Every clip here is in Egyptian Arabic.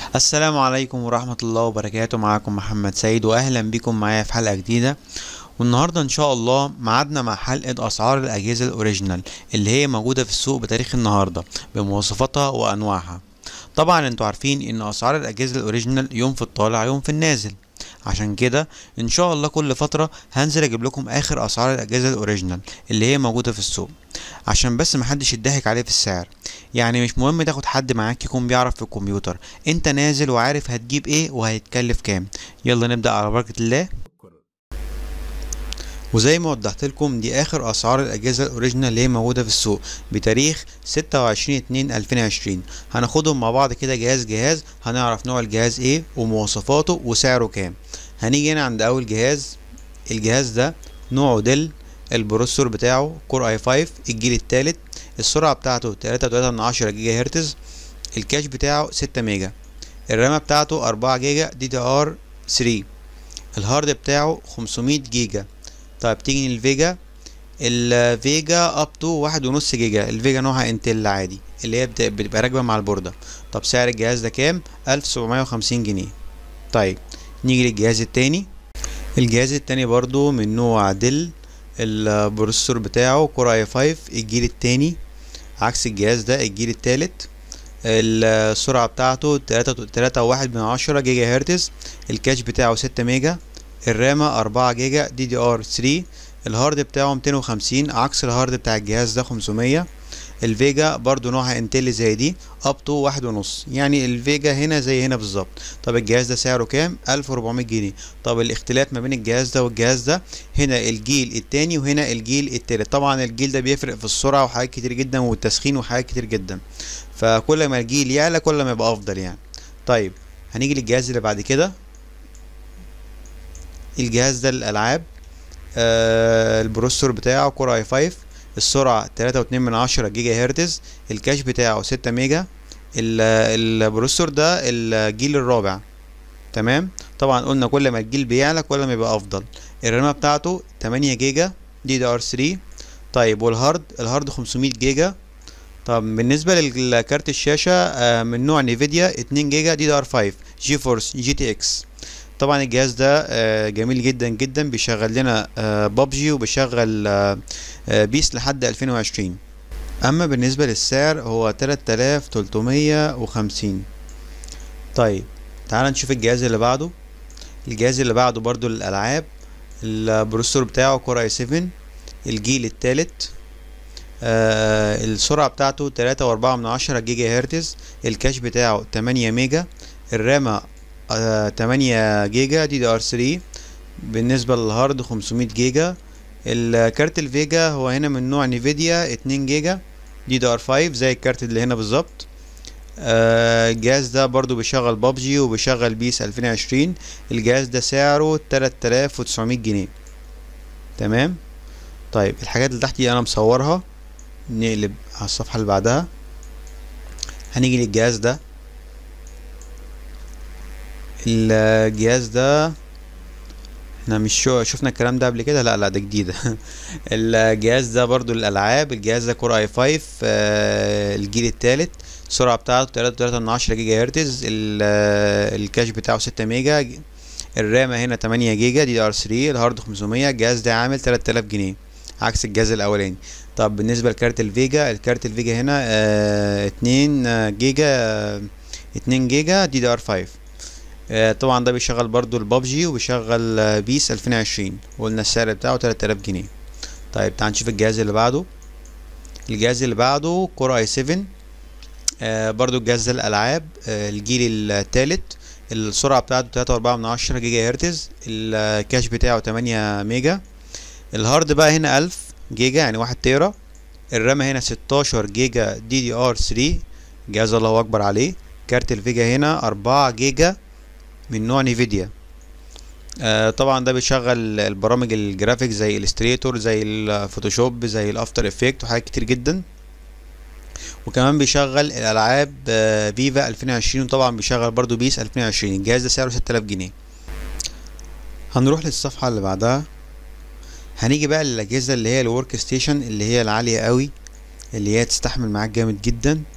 السلام عليكم ورحمة الله وبركاته معكم محمد سيد وأهلا بكم معايا في حلقة جديدة والنهاردة إن شاء الله معادنا مع حلقة أسعار الأجهزة الأوريجينال اللي هي موجودة في السوق بتاريخ النهاردة بمواصفاتها وأنواعها طبعا انتوا عارفين إن أسعار الأجهزة الأوريجينال يوم في الطالع يوم في النازل عشان كده ان شاء الله كل فتره هنزل اجيب لكم اخر اسعار الاجهزه الاوريجينال اللي هي موجوده في السوق عشان بس محدش يضحك عليه في السعر يعني مش مهم تاخد حد معاك يكون بيعرف في الكمبيوتر انت نازل وعارف هتجيب ايه وهيتكلف كام يلا نبدا على بركه الله وزي ما وضحت لكم دي اخر اسعار الاجهزه الاوريجينال اللي هي موجوده في السوق بتاريخ 26 2 2020 هناخدهم مع بعض كده جهاز جهاز هنعرف نوع الجهاز ايه ومواصفاته وسعره كام هنيجي هنا عند اول جهاز الجهاز ده نوعه ديل البروسيسور بتاعه كور اي 5 الجيل الثالث السرعه بتاعته 3.3 جيجا هرتز الكاش بتاعه 6 ميجا الرامه بتاعته 4 جيجا دي دي ار 3 الهارد بتاعه 500 جيجا طيب تيجي للفيجا الفيجا اب تو واحد ونص جيجا الفيجا نوعها انتل عادي اللي هي بتبقى راكبه مع البورده طب سعر الجهاز ده كام 1750 جنيه طيب نيجي للجهاز التاني الجهاز التاني برضو من نوع ديل البروسيسور بتاعه كور اي 5 الجيل التاني عكس الجهاز ده الجيل التالت السرعة بتاعته تلاتة تلاتة واحد من عشرة جيجا هرتز الكاش بتاعه ستة ميجا الرامة أربعة جيجا دي دي ار 3 الهارد بتاعه ميتين وخمسين عكس الهارد بتاع الجهاز ده خمسمية الفيجا برضو نوعها انتل زي دي اب تو واحد ونص يعني الفيجا هنا زي هنا بالظبط طب الجهاز ده سعره كام الف وربعمية جنيه طب الاختلاف ما بين الجهاز ده والجهاز ده هنا الجيل التاني وهنا الجيل التالت طبعا الجيل ده بيفرق في السرعة وحاجات كتير جدا والتسخين وحاجات كتير جدا فكل ما الجيل يعلى كل ما يبقى افضل يعني طيب هنيجي للجهاز اللي بعد كده الجهاز ده الالعاب آه البروسيسور بتاعه كور اي 5 السرعة تلاتة واتنين من عشرة جيجا هرتز الكاش بتاعه ستة ميجا البروسيسور ده الجيل الرابع تمام طبعا قلنا كل ما الجيل بيعلى كل ما يبقى افضل الرامة بتاعته تمانية جيجا دي دي ار 3 طيب والهارد الهارد خمسمية جيجا طب بالنسبة لكارت الشاشة آه من نوع نيفيديا اتنين جيجا دي دي ار 5 جي فورس جي تي اكس طبعا الجهاز ده جميل جدا جدا بيشغل لنا بابجي وبيشغل بيس لحد 2020 اما بالنسبه للسعر هو 3350 طيب تعال نشوف الجهاز اللي بعده الجهاز اللي بعده برضو للالعاب البروسيسور بتاعه كور اي 7 الجيل الثالث آه السرعة بتاعته تلاتة وأربعة من عشرة جيجا هرتز الكاش بتاعه تمانية ميجا الرامة تمانية جيجا دي دي ار 3 بالنسبة للهارد خمسمية جيجا الكارت الفيجا هو هنا من نوع نيفيديا اتنين جيجا دي دي ار 5 زي الكارت اللي هنا بالظبط الجهاز ده برضو بيشغل بابجي وبيشغل بيس الفين وعشرين الجهاز ده سعره تلات تلاف وتسعمية جنيه تمام طيب الحاجات اللي تحت دي انا مصورها نقلب على الصفحة اللي بعدها هنيجي للجهاز ده الجهاز ده احنا مش شو شفنا الكلام ده قبل كده لا لا ده جديد الجهاز ده برضو الالعاب الجهاز ده كور اي 5 آه الجيل الثالث السرعه بتاعته تلاتة تلاتة من عشرة جيجا هرتز الكاش بتاعه ستة ميجا الرامه هنا تمانية جيجا دي ار 3 الهارد خمسمية الجهاز ده عامل تلات الاف جنيه عكس الجهاز الاولاني طب بالنسبه لكارت الفيجا الكارت الفيجا هنا آه اتنين جيجا آه اتنين جيجا دي دي ار 5 طبعا ده بيشغل برضو البابجي وبيشغل بيس 2020 وقلنا السعر بتاعه 3000 جنيه طيب تعال نشوف الجهاز اللي بعده الجهاز اللي بعده كور اي 7 آه برضو الجهاز ده الالعاب آه الجيل الثالث السرعة بتاعته تلاتة وأربعة من عشرة جيجا هرتز الكاش بتاعه تمانية ميجا الهارد بقى هنا ألف جيجا يعني واحد تيرا الرامة هنا ستاشر جيجا دي دي ار 3 جهاز الله أكبر عليه كارت الفيجا هنا أربعة جيجا من نوع نيفيديا آه طبعا ده بيشغل البرامج الجرافيك زي الستريتور زي الفوتوشوب زي الافتر افكت وحاجات كتير جدا وكمان بيشغل الالعاب آه فيفا 2020 وطبعا بيشغل برضو بيس 2020 الجهاز ده سعره 6000 جنيه هنروح للصفحه اللي بعدها هنيجي بقى للاجهزه اللي هي الورك ستيشن اللي هي العاليه قوي اللي هي تستحمل معاك جامد جدا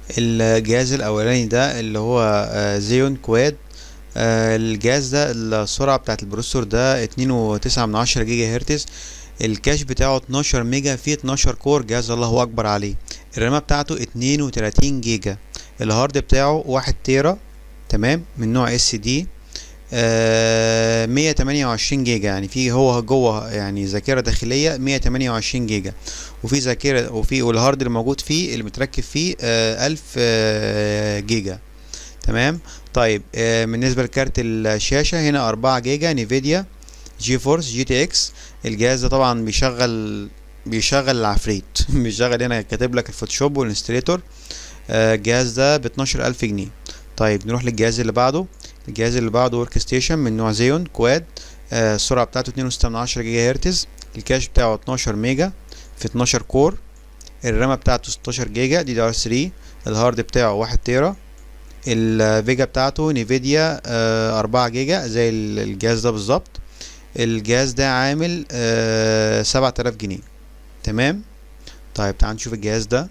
الجهاز الاولاني ده اللي هو آه، زيون كواد آه، الجهاز ده السرعة بتاعت البروسيسور ده اتنين وتسعة من عشرة جيجا هرتز الكاش بتاعه 12 ميجا فيه 12 كور جهاز الله اكبر عليه الرامة بتاعته 32 جيجا الهارد بتاعه واحد تيرا تمام من نوع اس دي مية تمانية وعشرين جيجا يعني في هو جوه يعني ذاكرة داخلية مية تمانية وعشرين جيجا وفي ذاكرة وفي والهارد اللي موجود فيه اللي متركب فيه ألف جيجا تمام طيب آه، بالنسبة لكارت الشاشة هنا أربعة جيجا نيفيديا جي فورس جي تي اكس الجهاز ده طبعا بيشغل بيشغل العفريت بيشغل هنا كاتب لك الفوتوشوب والانستريتور آه، الجهاز ده باتناشر ألف جنيه طيب نروح للجهاز اللي بعده الجهاز اللي بعده ورك ستيشن من نوع زيون كواد آه، السرعة بتاعته اتنين وستة من عشرة جيجا هرتز الكاش بتاعه اتناشر ميجا في اتناشر كور الرامة بتاعته ستاشر جيجا دي دي ار 3 الهارد بتاعه واحد تيرا الفيجا بتاعته نيفيديا آه، أربعة جيجا زي ال- الجهاز ده بالظبط الجهاز ده عامل سبعة آلاف جنيه تمام طيب تعال نشوف الجهاز ده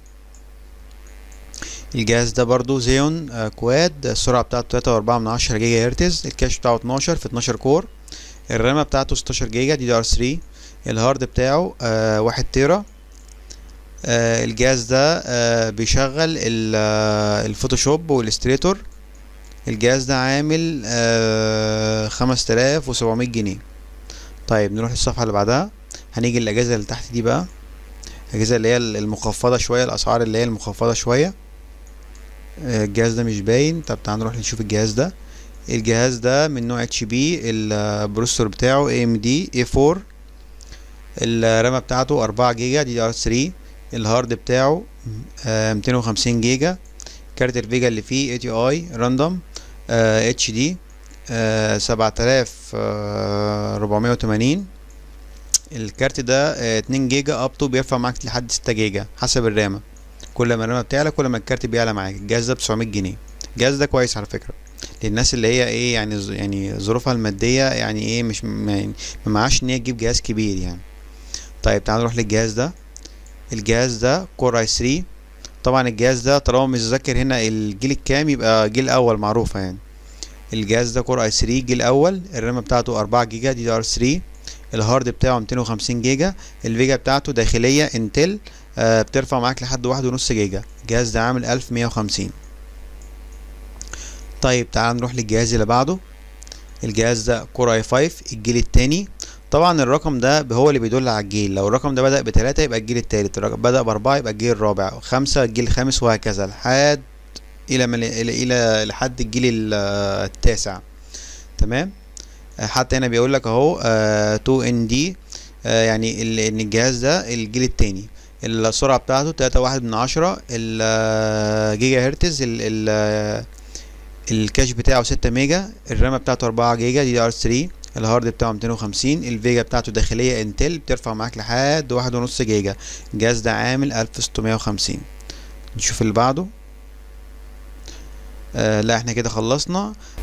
الجهاز ده برضو زيون آه، كواد السرعة بتاعته تلاتة وأربعة من عشرة جيجا هرتز الكاش بتاعه اتناشر في اتناشر كور الرامة بتاعته ستاشر جيجا دي دي ار 3 الهارد بتاعه آه، واحد تيرا آه، الجهاز ده آه، بيشغل ال- آه، الفوتوشوب والإليستريتور الجهاز ده عامل خمس تلاف وسبعمية جنيه طيب نروح للصفحة اللي بعدها هنيجي الأجهزة اللي تحت دي بقى الأجهزة اللي هي المخفضة شوية الأسعار اللي هي المخفضة شوية آه، الجهاز ده مش باين طب تعال نروح نشوف الجهاز ده الجهاز ده من نوع اتش بي البروسيسور بتاعه اي ام دي اي 4 الرامة بتاعته أربعة جيجا دي دي ار 3 الهارد بتاعه ميتين وخمسين جيجا كارت الفيجا اللي فيه اي تي اي راندوم اتش دي سبعة آلاف ربعمية وتمانين الكارت ده آه، اتنين جيجا اب تو بيرفع معاك لحد ستة جيجا حسب الرامة كل ما الرامة بتعلى كل ما الكارت بيعلى معاك الجهاز ده بتسعمية جنيه الجهاز ده كويس على فكرة للناس اللي هي ايه يعني ظ- يعني ظروفها المادية يعني ايه مش م- يعني ما معاش ان هي تجيب جهاز كبير يعني طيب تعال نروح للجهاز ده الجهاز ده كور اي 3 طبعا الجهاز ده طالما مش ذاكر هنا الجيل الكام يبقى جيل اول معروفة يعني الجهاز ده كور اي 3 جيل اول الرامة بتاعته 4 جيجا دي دي ار 3 الهارد بتاعه 250 جيجا الفيجا بتاعته داخلية انتل آه بترفع معاك لحد واحد ونص جيجا الجهاز ده عامل 1150 طيب تعال نروح للجهاز اللي بعده الجهاز ده كور اي 5 الجيل التاني طبعا الرقم ده هو اللي بيدل على الجيل لو الرقم ده بدأ بتلاتة يبقى الجيل التالت الرقم بدأ بأربعة يبقى الجيل الرابع خمسة الجيل الخامس وهكذا لحد إلى مل... إلى إلى لحد الجيل ال- التاسع تمام آه، حتى هنا بيقول لك اهو 2 ان دي يعني ال- ان الجهاز ده الجيل التاني السرعة بتاعته تلاتة واحد من عشرة الجيجا هرتز ال ال الكاش بتاعه ستة ميجا الرامة بتاعته أربعة جيجا دي دي ار 3 الهارد بتاعه 250 الفيجا بتاعته داخلية انتل بترفع معاك لحد واحد ونص جيجا الجهاز ده عامل 1650 نشوف اللي بعده آه لا احنا كده خلصنا